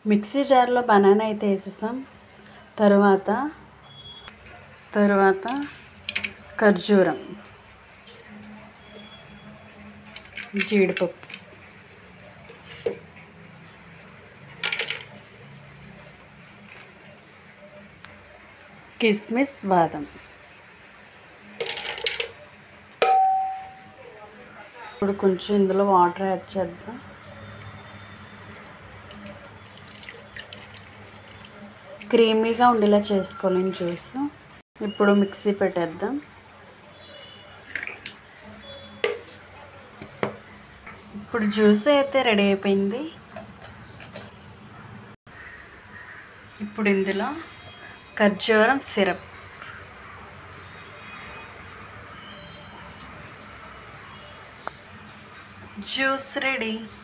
mixie జార్లో banana అయితే వేసేసాం తర్వాత తర్వాత ఖర్జూరం జీడిపప్పు కిస్మిస్ బాదం ఇప్పుడు కొంచెం ఇందులో వాటర్ యాడ్ చేద్దాం క్రీమీగా ఉండేలా చేసుకోలేని జ్యూస్ ఇప్పుడు మిక్సీ పెట్టేద్దాం ఇప్పుడు జ్యూస్ అయితే రెడీ అయిపోయింది ఇప్పుడు ఇందులో ఖర్జూరం సిరప్ జ్యూస్ రెడీ